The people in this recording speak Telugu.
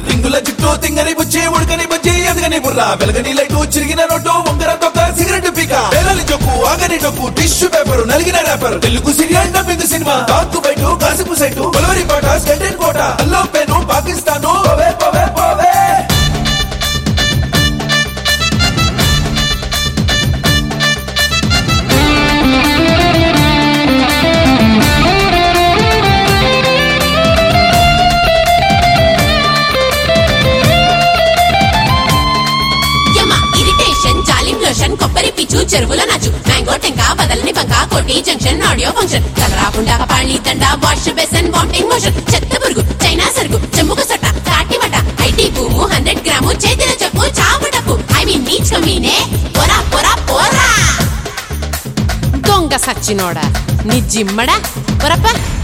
రింగుల జుట్టు తింగని బుచ్చి ఉడకని బుజ్జి ఎదగని బుర్ర వెలగని లైటు చిరిగిన నోటు ఉంగర తొక్క సిగరెట్ పీక పేలని చొక్కు ఆగని డొక్కు టిష్యూ పేపర్ నలిగిన wrapper Telugu serial dubbing cinema తాకు బయట కాసిపు సైటు కొలవరి పాట స్కెటెన్ కోట అల్లో పెను పాకిస్తాను పోవే పోవే పోవే యమ ఇరిటేషన్ జాలిం లోషన్ కొబ్బరి పీచు చెరువుల నాచు మ్యాంగో టెంక బదలని బంక కోటి జంక్షన్ ఆడియో ఫంక్షన్ కలరాకుండా పాళి దండ వాష్ బేసన్ వామిటింగ్ మోషన్ చెత్త పురుగు చైనా సరుకు చెమ్ముకు సొట్ట తాటి మట ఐటీ భూము హండ్రెడ్ గ్రాము చేతిన చెప్పు చాపు డప్పు ఐ మీన్ నీచ్ కమీనే పొరా పొరా పోరా దొంగ సచ్చినోడా నీ జిమ్మడా పొరప్ప